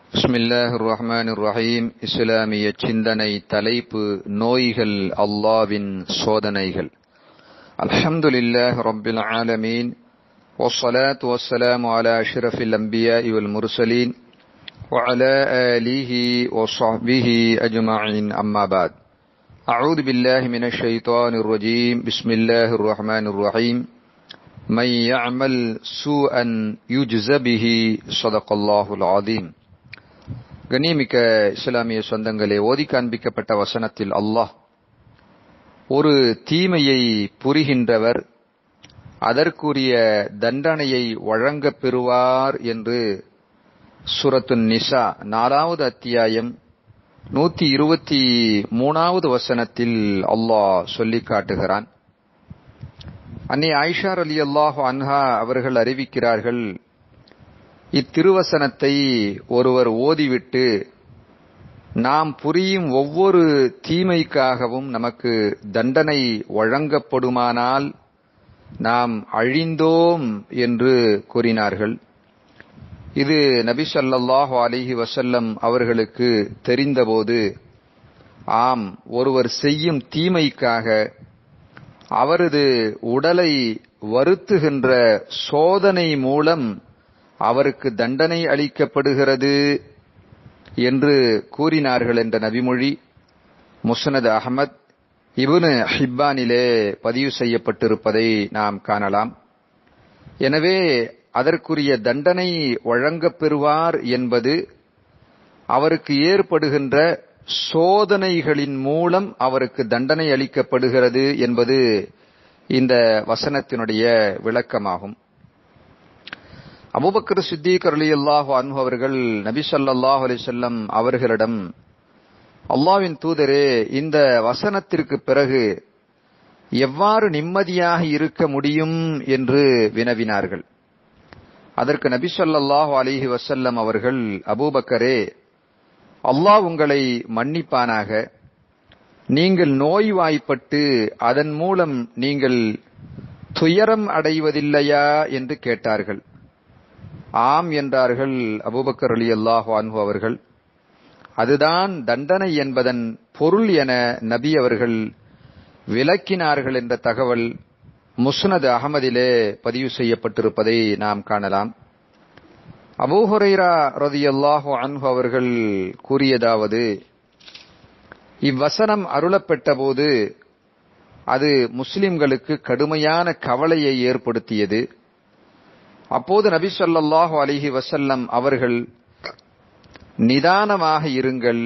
பிஸ்மில்லாஹ் ரஹ்மான் ரஹீம் இஸ்லாமிய சிந்தனை தலைப்பு நோய்கள் அல்லாவின் சோதனைகள் அல்ஹம்துலில்லாஹ் ரப்பில் ஆலமீன் والصلاة والسلام على أشرف الأنبياء والمرسلين وعلى آله وصحبه أجمعين أما بعد أعوذ بالله من الشيطان الرجيم بسم الله الرحمن الرحيم من يعمل سوءا يجز به صدق الله العظيم கண்ணியமிக்க இஸ்லாமிய சொந்தங்களே ஓதி காண்பிக்கப்பட்ட வசனத்தில் அல்லாஹ் ஒரு தீமையை புரிகின்றவர் அதற்குரிய தண்டனையை வழங்கப் பெறுவார் என்று சுரத்து நிசா நாலாவது அத்தியாயம் நூத்தி இருபத்தி மூணாவது வசனத்தில் அல்லாஹ் சொல்லி காட்டுகிறான் அன்னை ஆயிஷார் அலி அல்லாஹு அன்ஹா அவர்கள் அறிவிக்கிறார்கள் இத்திருவசனத்தை ஒருவர் ஓதிவிட்டு நாம் புரியும் ஒவ்வொரு தீமைக்காகவும் நமக்கு தண்டனை வழங்கப்படுமானால் நாம் அழிந்தோம் என்று கூறினார்கள் இது நபி ஸல்லல்லாஹு அலைஹி வசல்லம் அவர்களுக்கு தெரிந்தபோது ஆம் ஒருவர் செய்யும் தீமைக்காக அவரது உடலை வருத்துகின்ற சோதனை மூலம் அவருக்கு தண்டனை அளிக்கப்படுகிறது என்று கூறினார்கள் என்ற நபிமொழி முஸ்னத் அகமத் இபுனு ஹிப்பானிலே பதிவு செய்யப்பட்டிருப்பதை நாம் காணலாம் எனவே அதற்குரிய தண்டனை வழங்கப் பெறுவார் என்பது அவருக்கு ஏற்படுகின்ற சோதனைகளின் மூலம் அவருக்கு தண்டனை அளிக்கப்படுகிறது என்பது இந்த வசனத்தினுடைய விளக்கமாகும் அபுபக்கர் சித்திக் அலி அல்லாஹு அன்பு அவர்கள் நபி சொல்லாஹு அலி செல்லம் அவர்களிடம் அல்லாவின் தூதரே இந்த வசனத்திற்கு பிறகு எவ்வாறு நிம்மதியாக இருக்க முடியும் என்று வினவினார்கள் அதற்கு நபி சொல்லாஹு அலிஹி வசல்லம் அவர்கள் அபூபக்கரே அல்லாஹ் உங்களை மன்னிப்பானாக நீங்கள் நோய்வாய்ப்பட்டு அதன் மூலம் நீங்கள் துயரம் அடைவதில்லையா என்று கேட்டார்கள் ஆம் என்றார்கள் அபுபக்கர் அலி அல்லாஹு அன்பு அவர்கள் அதுதான் தண்டனை என்பதன் பொருள் என நபி அவர்கள் விளக்கினார்கள் என்ற தகவல் முஸ்னத் அகமதிலே பதிவு செய்யப்பட்டிருப்பதை நாம் காணலாம் அபூஹுரைரா ரதி அல்லாஹு அன்பு அவர்கள் கூறியதாவது இவ்வசனம் அருளப்பெற்ற போது அது முஸ்லிம்களுக்கு கடுமையான கவலையை ஏற்படுத்தியது அப்போது நபி சொல்லாஹு அலிஹி வசல்லம் அவர்கள் நிதானமாக இருங்கள்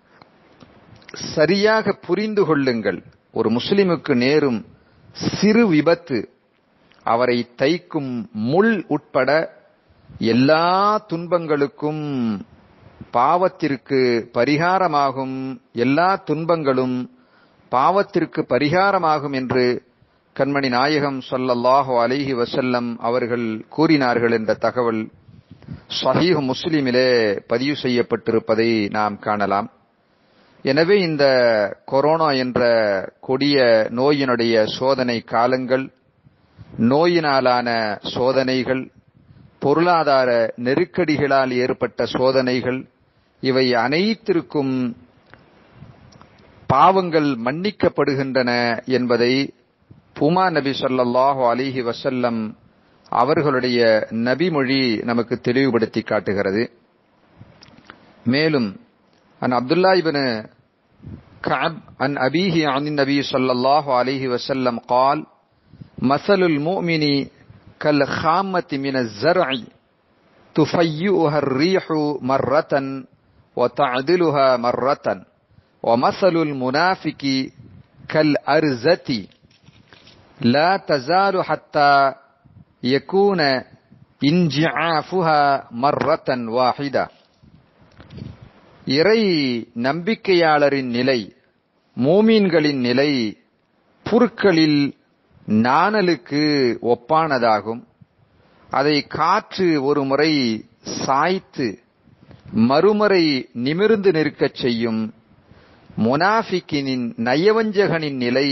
சரியாக புரிந்து கொள்ளுங்கள் ஒரு முஸ்லிமுக்கு நேரும் சிறு விபத்து அவரை தைக்கும் முள் உட்பட எல்லா துன்பங்களுக்கும் பாவத்திற்கு பரிகாரமாகும் எல்லா துன்பங்களும் பாவத்திற்கு பரிகாரமாகும் என்று கண்மணி நாயகம் சொல்லல்லாஹு அலிஹி வசல்லம் அவர்கள் கூறினார்கள் என்ற தகவல் சஹீஹ் முஸ்லிமிலே பதிவு செய்யப்பட்டிருப்பதை நாம் காணலாம் எனவே இந்த கொரோனா என்ற கொடிய நோயினுடைய சோதனை காலங்கள் நோயினாலான சோதனைகள் பொருளாதார நெருக்கடிகளால் ஏற்பட்ட சோதனைகள் இவை அனைத்திற்கும் பாவங்கள் மன்னிக்கப்படுகின்றன என்பதை புமா நபி சொல்லாஹு அலிஹி வசல்லம் அவர்களுடைய நபிமொழி நமக்கு தெளிவுபடுத்தி காட்டுகிறது மேலும் அன் அப்துல்லா இபன் கஅப் அன் அபீஹி அன் நபி ஸல்லல்லாஹு அலைஹி வஸல்லம் قال مثل المؤمن كالخامة من الزرع تفيئها الريح مرة وتعدلها مرة ومثل المنافق كالأرزة لا تزال حتى يكون انجعافها مرة واحدة இறை நம்பிக்கையாளரின் நிலை மூமீன்களின் நிலை புற்களில் நாணலுக்கு ஒப்பானதாகும் அதை காற்று ஒரு முறை சாய்த்து மறுமுறை நிமிர்ந்து நிற்கச் செய்யும் முனாஃபிக்கினின் நயவஞ்சகனின் நிலை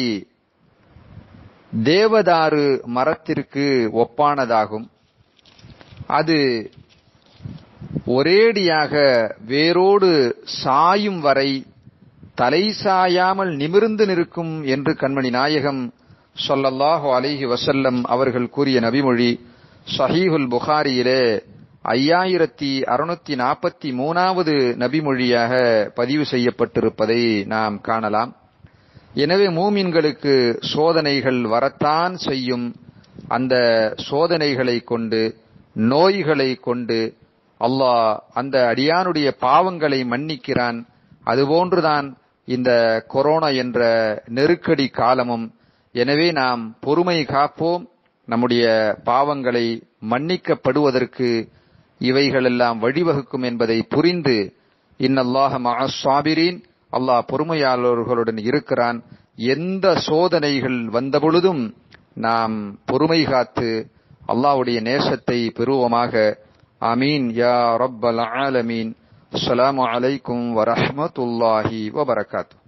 தேவதாரு மரத்திற்கு ஒப்பானதாகும் அது ஒரேடியாக வேரோடு சாயும் வரை தலை சாயாமல் நிமிர்ந்து நிற்கும் என்று கண்மணி நாயகம் சொல்லல்லாஹு அலைஹி வசல்லம் அவர்கள் கூறிய நபிமொழி சஹீஹுல் புகாரியிலே ஐயாயிரத்தி அறுநூத்தி நாற்பத்தி மூணாவது நபிமொழியாக பதிவு செய்யப்பட்டிருப்பதை நாம் காணலாம் எனவே மூமின்களுக்கு சோதனைகள் வரத்தான் செய்யும் அந்த சோதனைகளை கொண்டு நோய்களை கொண்டு அல்லாஹ் அந்த அடியானுடைய பாவங்களை மன்னிக்கிறான் அதுபோன்றுதான் இந்த கொரோனா என்ற நெருக்கடி காலமும் எனவே நாம் பொறுமை காப்போம் நம்முடைய பாவங்களை மன்னிக்கப்படுவதற்கு இவைகளெல்லாம் வழிவகுக்கும் என்பதை புரிந்து இன்னல்லாஹ மகாசாபிரின் அல்லாஹ் பொறுமையாளர்களுடன் இருக்கிறான் எந்த சோதனைகள் வந்தபொழுதும் நாம் பொறுமை காத்து அல்லாஹ்வுடைய நேசத்தை பெறுவோமாக ஆமீன் யா ரப்பல் ஆலமீன் அஸ்ஸலாமு அலைக்கும் வரஹ்மத்துல்லாஹி வபரகாத்து